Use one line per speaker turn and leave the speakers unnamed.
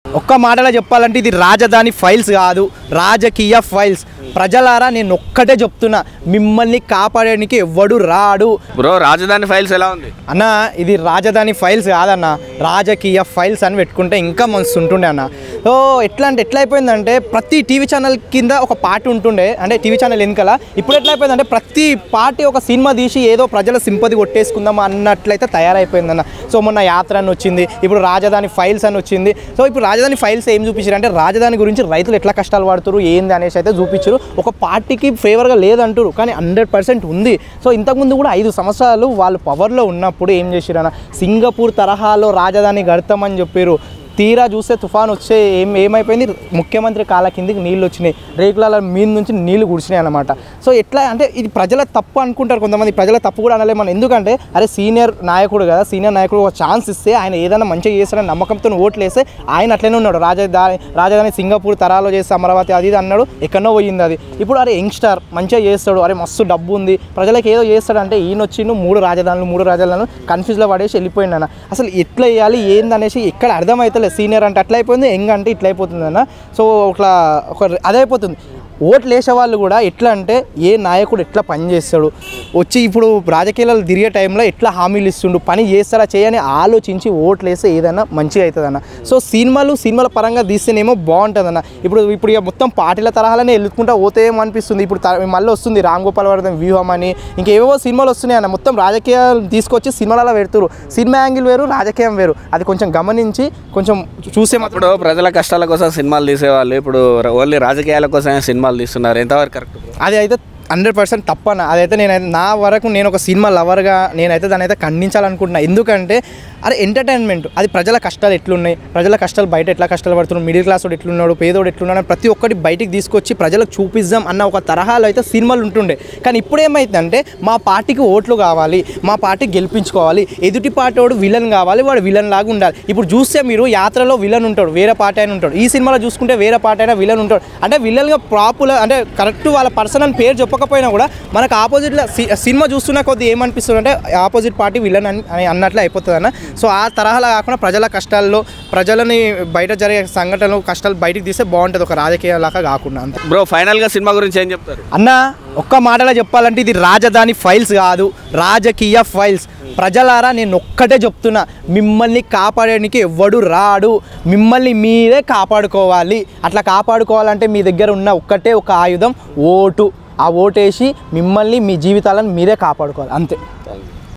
ఒక్క మాటలో చెప్పాలంటే ఇది రాజధాని ఫైల్స్ కాదు రాజకీయ ఫైల్స్ ప్రజలారా నేను ఒక్కటే చెప్తున్నా మిమ్మల్ని కాపాడడానికి ఎవ్వడు రాడు
బ్రో రాజధాని ఫైల్స్ ఎలా ఉంది
అన్న ఇది రాజధాని ఫైల్స్ కాదన్న రాజకీయ ఫైల్స్ అని పెట్టుకుంటే ఇంకా మస్తు ఉంటుండే అన్న సో ఎట్లా అంటే ఎట్లా అయిపోయిందంటే ప్రతి టీవీ ఛానల్ కింద ఒక పార్టీ ఉంటుండే అంటే టీవీ ఛానల్ వెనకాల ఇప్పుడు ఎట్లా అయిపోయిందంటే ప్రతి పార్టీ ఒక సినిమా తీసి ఏదో ప్రజల సింపతి కొట్టేసుకుందాం అన్నట్లయితే తయారైపోయిందన్న సో మొన్న యాత్ర అని వచ్చింది ఇప్పుడు రాజధాని ఫైల్స్ అని వచ్చింది సో ఇప్పుడు రాజధాని ఫైల్స్ ఏం చూపించారు అంటే రాజధాని గురించి రైతులు ఎట్లా కష్టాలు పడుతున్నారు ఏంది అనేసి అయితే చూపించారు ఒక పార్టీకి ఫేవర్గా లేదంటారు కానీ హండ్రెడ్ పర్సెంట్ ఉంది సో ఇంతకుముందు కూడా ఐదు సంవత్సరాలు వాళ్ళు పవర్లో ఉన్నప్పుడు ఏం చేశారు అన్న సింగపూర్ తరహాలో రాజధాని కడతామని చెప్పారు తీరా చూస్తే తుఫాన్ వచ్చే ఏం ఏమైపోయింది ముఖ్యమంత్రి కాళ్ళ కిందికి నీళ్ళు వచ్చినాయి రేకుల మీద నుంచి నీళ్లు కుడిచినాయి అనమాట సో ఎట్లా అంటే ఇది ప్రజల తప్పు అనుకుంటారు కొంతమంది ప్రజల తప్పు కూడా అనలేము మనం ఎందుకంటే అరే సీనియర్ నాయకుడు కదా సీనియర్ నాయకుడు ఒక ఛాన్స్ ఇస్తే ఆయన ఏదైనా మంచిగా చేస్తాడని నమ్మకంతో ఓట్లు వేస్తే ఆయన అట్లనే ఉన్నాడు రాజధాని రాజధాని సింగపూర్ తరాలో చేస్తే అమరావతి అది ఇది అన్నాడు ఎక్కడో పోయింది అది ఇప్పుడు అరే యంగ్స్టర్ మంచిగా చేస్తాడు అరే మస్తు డబ్బు ఉంది ప్రజలకు ఏదో చేస్తాడంటే ఈయన వచ్చిండు మూడు రాజధానులు మూడు రాజధానులు కన్ఫ్యూజ్లో పడేసి వెళ్ళిపోయిండు అన్న అసలు ఎట్లా వేయాలి ఏందనేసి ఎక్కడ అర్థమవుతలేదు సీనియర్ అంటే అట్లా అయిపోయింది యంగ్ అంటే ఇట్లా అయిపోతుంది అన్న సో ఇట్లా ఒక అదే అయిపోతుంది ఓట్లు వేసే వాళ్ళు కూడా ఎట్లా అంటే ఏ నాయకుడు ఎట్లా పని చేస్తాడు వచ్చి ఇప్పుడు రాజకీయాలు తిరిగే టైంలో ఎట్లా హామీలు ఇస్తుండు పని చేస్తారా చేయని ఆలోచించి ఓట్లు వేస్తే ఏదైనా మంచిగా అవుతుందన్న సో సినిమాలు సినిమాల పరంగా తీస్తేనేమో బాగుంటుందన్న ఇప్పుడు ఇప్పుడు ఇక మొత్తం పార్టీల తరహాలనే వెళ్ళుకుంటా పోతేమో అనిపిస్తుంది ఇప్పుడు త- మళ్ళీ వస్తుంది రామ్ గోపాల్ వర్ధన్ వ్యూహం అని ఇంకేవో సినిమాలు వస్తున్నాయి అన్న మొత్తం రాజకీయాలు తీసుకొచ్చి సినిమాలలో పెడుతురు సినిమా యాంగిల్ వేరు రాజకీయం వేరు అది కొంచెం గమనించి కొంచెం చూసే మాత్రం
ఇప్పుడు ప్రజల కష్టాల కోసం సినిమాలు తీసేవాళ్ళు ఇప్పుడు ఓన్లీ రాజకీయాల కోసమే సినిమాలు తీస్తున్నారు ఎంతవరకు కరెక్ట్
అది అయితే హండ్రెడ్ పర్సెంట్ తప్పన అదైతే నేనైతే నా వరకు నేను ఒక సినిమా లవర్గా నేనైతే దాని అయితే ఖండించాలనుకుంటున్నా ఎందుకంటే అరే ఎంటర్టైన్మెంట్ అది ప్రజల కష్టాలు ఎట్లున్నాయి ప్రజల కష్టాలు బయట ఎట్లా కష్టాలు పడుతున్నాడు మిడిల్ క్లాస్ వాడు ఎట్లున్నాడు పేదోడు ఎట్లున్నాడు అని ప్రతి ఒక్కటి బయటికి తీసుకొచ్చి ప్రజలకు చూపిద్దాం అన్న ఒక తరహాలో అయితే సినిమాలు ఉంటుండే కానీ ఇప్పుడు ఏమైందంటే మా పార్టీకి ఓట్లు కావాలి మా పార్టీ గెలిపించుకోవాలి ఎదుటి పార్టీ వాడు విలన్ కావాలి వాడు విలన్ లాగా ఉండాలి ఇప్పుడు చూస్తే మీరు యాత్రలో విలన్ ఉంటాడు వేరే పార్టీ అయినా ఉంటాడు ఈ సినిమాలో చూసుకుంటే వేరే పార్టీ అయినా విలన్ ఉంటాడు అంటే విలన్గా ప్రాపులర్ అంటే కరెక్ట్ వాళ్ళ పర్సన్ అని పేరు చెప్పకపోయినా కూడా మనకు ఆపోజిట్లో సినిమా చూస్తున్న కొద్ది ఏమనిపిస్తుంది అంటే ఆపోజిట్ పార్టీ విలన్ అని అని అన్నట్లు అయిపోతుంది అన్న సో ఆ తరహాలో కాకుండా ప్రజల కష్టాల్లో ప్రజలని బయట జరిగే సంఘటనలు కష్టాలు బయటికి తీస్తే బాగుంటుంది ఒక రాజకీయ లాగా కాకుండా అంతే
బ్రో ఫైనల్గా సినిమా గురించి ఏం చెప్తారు
అన్న ఒక్క మాటలో చెప్పాలంటే ఇది రాజధాని ఫైల్స్ కాదు రాజకీయ ఫైల్స్ ప్రజలారా నేను ఒక్కటే చెప్తున్నా మిమ్మల్ని కాపాడడానికి ఎవ్వడు రాడు మిమ్మల్ని మీరే కాపాడుకోవాలి అట్లా కాపాడుకోవాలంటే మీ దగ్గర ఉన్న ఒక్కటే ఒక ఆయుధం ఓటు ఆ ఓటేసి మిమ్మల్ని మీ జీవితాలను మీరే కాపాడుకోవాలి అంతే